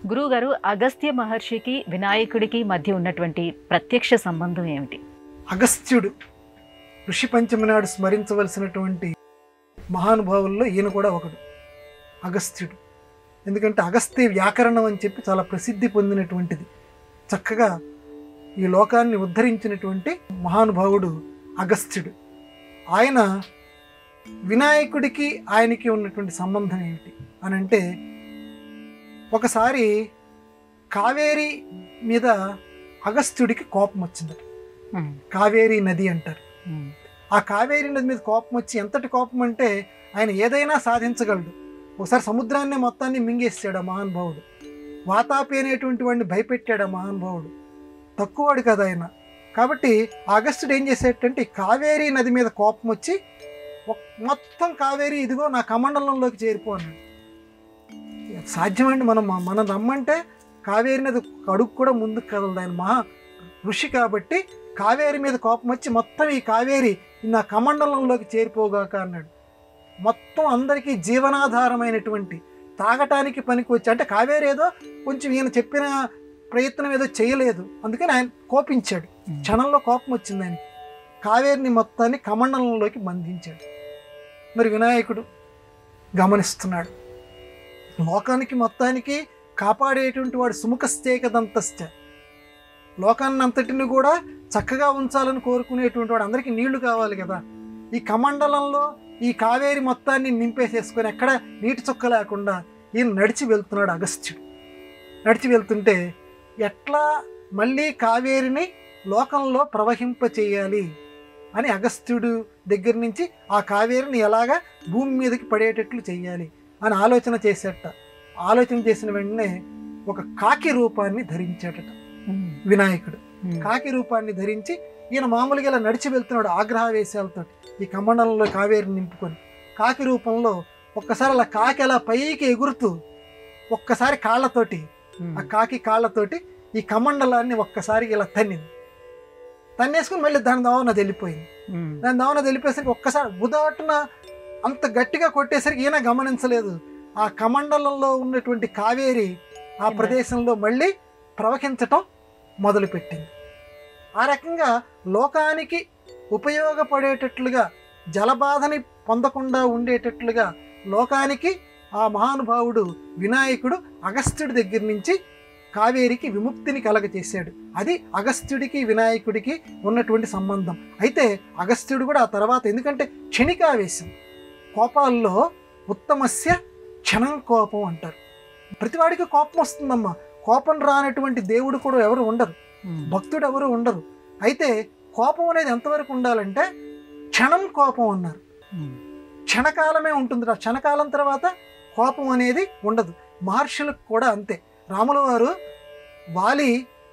గురువుగారు అగస్త్య మహర్షికి వినాయకుడికి మధ్య ఉన్నటువంటి ప్రత్యక్ష సంబంధం ఏమిటి అగస్త్యుడు ఋషి పంచమి నాడు స్మరించవలసినటువంటి మహానుభావుల్లో ఈయన కూడా ఒకడు అగస్త్యుడు ఎందుకంటే అగస్త్య వ్యాకరణం అని చెప్పి చాలా ప్రసిద్ధి పొందినటువంటిది చక్కగా ఈ లోకాన్ని ఉద్ధరించినటువంటి మహానుభావుడు అగస్త్యుడు ఆయన వినాయకుడికి ఆయనకి ఉన్నటువంటి సంబంధం ఏమిటి అని అంటే ఒకసారి కావేరి మీద అగస్త్యుడికి కోపం వచ్చిందట కావేరీ నది అంటారు ఆ కావేరీ నది మీద కోపం వచ్చి ఎంతటి కోపం అంటే ఆయన ఏదైనా సాధించగలడు ఒకసారి సముద్రాన్ని మొత్తాన్ని మింగేసాడు ఆ మహానుభావుడు వాతాపి అనేటువంటి వాడిని భయపెట్టాడు ఆ మహానుభావుడు తక్కువవాడు కదా ఆయన కాబట్టి ఆగస్టుడు ఏం చేసేటంటే ఈ కావేరీ నది మీద కోపం వచ్చి ఒక్- మొత్తం కావేరీ ఇదిగో నా కమండలంలోకి చేరిపో అన్నాడు సాధ్యమండి మనం మనం రమ్మంటే కావేరి నది ఒక అడుగు కూడా ముందుకు కదలదు ఆయన మహా ఋషి కాబట్టి కావేరి మీద కోపం వచ్చి మొత్తం ఈ కావేరి నా కమండలంలోకి చేరిపోగాక అన్నాడు మొత్తం అందరికీ జీవనాధారమైనటువంటి తాగటానికి పనికి వచ్చి అంటే కావేరి ఏదో కొంచెం ఈయన చెప్పిన ప్రయత్నం ఏదో చేయలేదు అందుకని ఆయన కోపించాడు క్షణంలో కోపం వచ్చింది ఆయనకి కావేరిని మొత్తాన్ని కమండలంలోకి బంధించాడు మరి వినాయకుడు గమనిస్తున్నాడు లోకానికి మొత్తానికి కాపాడేటువంటి వాడు సుముఖస్థేకదంతశ్చ లోకాన్ని అంతటిని కూడా చక్కగా ఉంచాలని కోరుకునేటువంటి వాడు అందరికీ నీళ్లు కావాలి కదా ఈ కమండలంలో ఈ కావేరి మొత్తాన్ని నింపేసేసుకొని ఎక్కడ నీటి చుక్క లేకుండా ఈయన నడిచి వెళ్తున్నాడు అగస్త్యుడు నడిచి వెళ్తుంటే ఎట్లా మళ్ళీ కావేరిని లోకంలో ప్రవహింప చేయాలి అని అగస్త్యుడు దగ్గర నుంచి ఆ కావేరిని ఎలాగా భూమి మీదకి పడేటట్లు చేయాలి అని ఆలోచన చేసేట ఆలోచన చేసిన వెంటనే ఒక కాకి రూపాన్ని ధరించాడట వినాయకుడు కాకి రూపాన్ని ధరించి ఈయన మామూలుగా ఇలా నడిచి వెళ్తున్నాడు ఆగ్రహావేశాలతో ఈ కమండలంలో కావేరిని నింపుకొని కాకి రూపంలో ఒక్కసారి అలా కాకి అలా పైకి ఎగురుతూ ఒక్కసారి కాళ్ళతోటి ఆ కాకి కాళ్ళతోటి ఈ కమండలాన్ని ఒక్కసారి ఇలా తన్నింది తన్నేసుకుని మళ్ళీ దాని దావన వెళ్ళిపోయింది దాని దావన వెళ్ళిపోయేసరికి ఒక్కసారి ఉదాటున అంత గట్టిగా కొట్టేసరికి ఈయన గమనించలేదు ఆ కమండలంలో ఉన్నటువంటి కావేరి ఆ కింద. ప్రదేశంలో మళ్ళీ ప్రవహించటం మొదలుపెట్టింది ఆ రకంగా లోకానికి ఉపయోగపడేటట్లుగా జలబాధని పొందకుండా ఉండేటట్లుగా లోకానికి ఆ మహానుభావుడు వినాయకుడు అగస్త్యుడి దగ్గర నుంచి కావేరికి విముక్తిని కలగచేశాడు అది అగస్త్యుడికి వినాయకుడికి ఉన్నటువంటి సంబంధం అయితే అగస్త్యుడు కూడా ఆ తర్వాత ఎందుకంటే క్షణికావేశం కోపాల్లో ఉత్తమస్య క్షణం కోపం అంటారు ప్రతివాడికి కోపం వస్తుందమ్మా కోపం రానటువంటి దేవుడు కూడా ఎవరు ఉండరు భక్తుడు ఎవరు ఉండరు అయితే కోపం అనేది ఎంతవరకు ఉండాలంటే క్షణం కోపం అన్నారు క్షణకాలమే ఉంటుంది ఆ క్షణకాలం తర్వాత కోపం అనేది ఉండదు మహర్షులకు కూడా అంతే రాముల వారు వాలి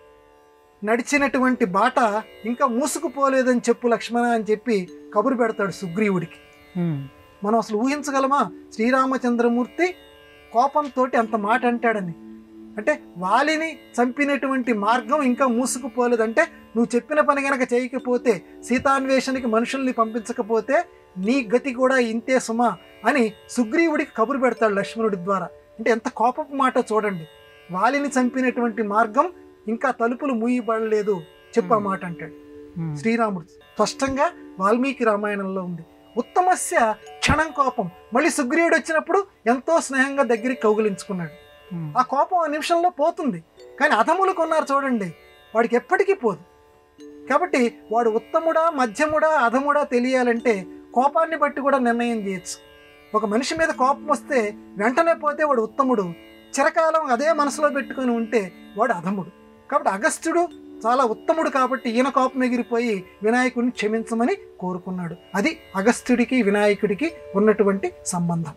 నడిచినటువంటి బాట ఇంకా మూసుకుపోలేదని చెప్పు లక్ష్మణ అని చెప్పి కబురు పెడతాడు సుగ్రీవుడికి మనం అసలు ఊహించగలమా శ్రీరామచంద్రమూర్తి కోపంతో అంత మాట అంటాడని అంటే వాలిని చంపినటువంటి మార్గం ఇంకా మూసుకుపోలేదంటే నువ్వు చెప్పిన పని గనక చేయకపోతే సీతాన్వేషణకి మనుషుల్ని పంపించకపోతే నీ గతి కూడా ఇంతే సుమా అని సుగ్రీవుడికి కబురు పెడతాడు లక్ష్మణుడి ద్వారా అంటే ఎంత కోపపు మాట చూడండి వాలిని చంపినటువంటి మార్గం ఇంకా తలుపులు మూయబడలేదు చెప్పు ఆ మాట అంటాడు శ్రీరాముడు స్పష్టంగా వాల్మీకి రామాయణంలో ఉంది ఉత్తమస్య క్షణం కోపం మళ్ళీ సుగ్రీవుడు వచ్చినప్పుడు ఎంతో స్నేహంగా దగ్గరికి కౌగిలించుకున్నాడు ఆ కోపం ఆ నిమిషంలో పోతుంది కానీ అధములు కొన్నారు చూడండి వాడికి ఎప్పటికీ పోదు కాబట్టి వాడు ఉత్తముడా మధ్యముడా అధముడా తెలియాలంటే కోపాన్ని బట్టి కూడా నిర్ణయం చేయొచ్చు ఒక మనిషి మీద కోపం వస్తే వెంటనే పోతే వాడు ఉత్తముడు చిరకాలం అదే మనసులో పెట్టుకొని ఉంటే వాడు అధముడు కాబట్టి అగస్త్యుడు చాలా ఉత్తముడు కాబట్టి ఈయన కోపం ఎగిరిపోయి వినాయకుడిని క్షమించమని కోరుకున్నాడు అది అగస్త్యుడికి వినాయకుడికి ఉన్నటువంటి సంబంధం